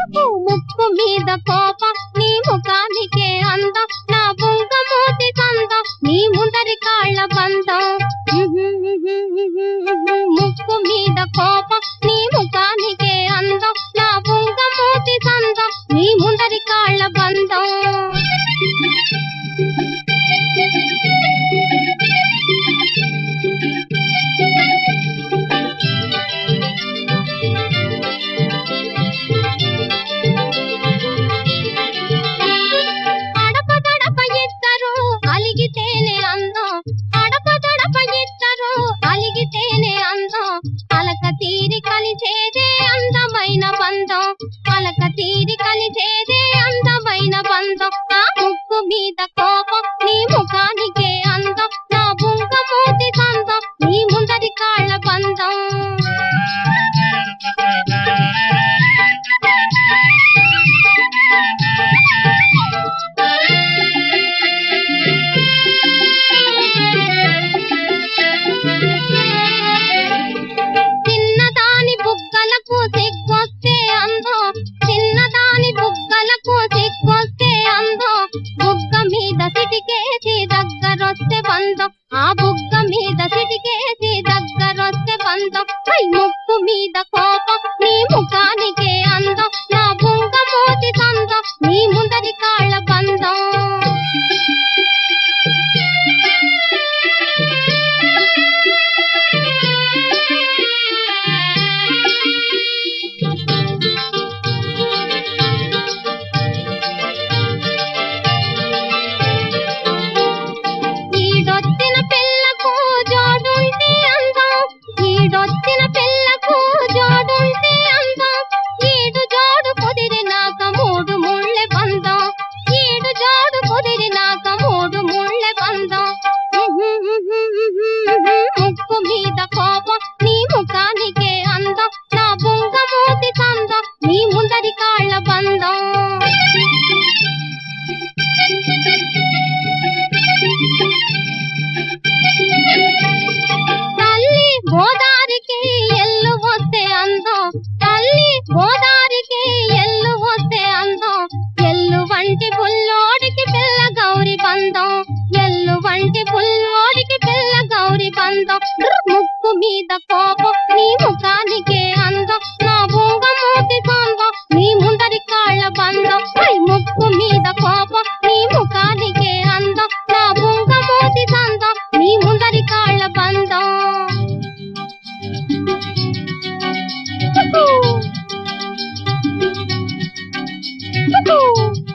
ముక్కు మీద కోప నీ ముఖానికే అందం నా బుంగమూతి సందం నీ ముందరి కాళ్ళ బంధం ముక్కు మీద కోప నీ ముఖానికే అందం నా బుంగమూతి సందం నీ ముందరి కాళ్ళ బంధం అడప దడప ఇద్దరు అలిగితేనే అందం అడప దడప ఇద్దరు అలిగితేనే అందం అలక తీరి కలిసేదే అందమైన బంధం అలక తీరి కలిసేదే అందమైన బంధం నా ముక్కు మీద కోపం నీ ముఖానికే అందం నా బుంగమూతి సందం నీ ముందరి కాళ్ళ బంధం చిన్నదాని బుగ్గలకు సిగ్గొస్తే అందం చిన్నదాని బుగ్గలకు సిగ్గొస్తే అందం బుగ్గ మీద సిటికేసి దగ్గరొస్తే బంధం ఆ బుగ్గ మీద సిటికేసి దగ్గరొస్తే బంధం పై ముక్కు మీద కోపం నీ ముఖానికే అందం నా బుంగ మోతి సందం నీ ముందరి కాళ్ళ బంధం ఈడొచ్చిన పిల్లకు జోడుంటే అందం ఈడొచ్చిన పిల్లకు జోడుంటే అందం ఈడు జోడు కుదిరినాక మూడు ముళ్ళె బంధం ఈడు జోడు కుదిరినాక మూడు ముళ్ళె బంధం ముక్కు మీద కోపం నీ ముఖానికే అందం నా బుంగమూతి సందం నీ ముందరి కాళ్ళ బంధం తల్లి గోదారికి ఎల్లు వస్తే అందం తల్లి గోదారికి ఎల్లు వస్తే అందం ఎల్లు వంటి పుల్లోడికి పిల్ల గౌరి బంధం ఎల్లు వంటి పుల్లోడికి పిల్ల గౌరి బంధం ముక్కు మీద కోపం నీ ముఖానికే అందం నా భూగమూతి సందం నీ ముందరి కాళ్ళ బంధం ఐ ముక్కు మీద కోపం నీ ముఖానికే అందం నా భూగమూతి సందం నీ ముందరి కాళ్ళ బంధం Cuckoo! Cuckoo!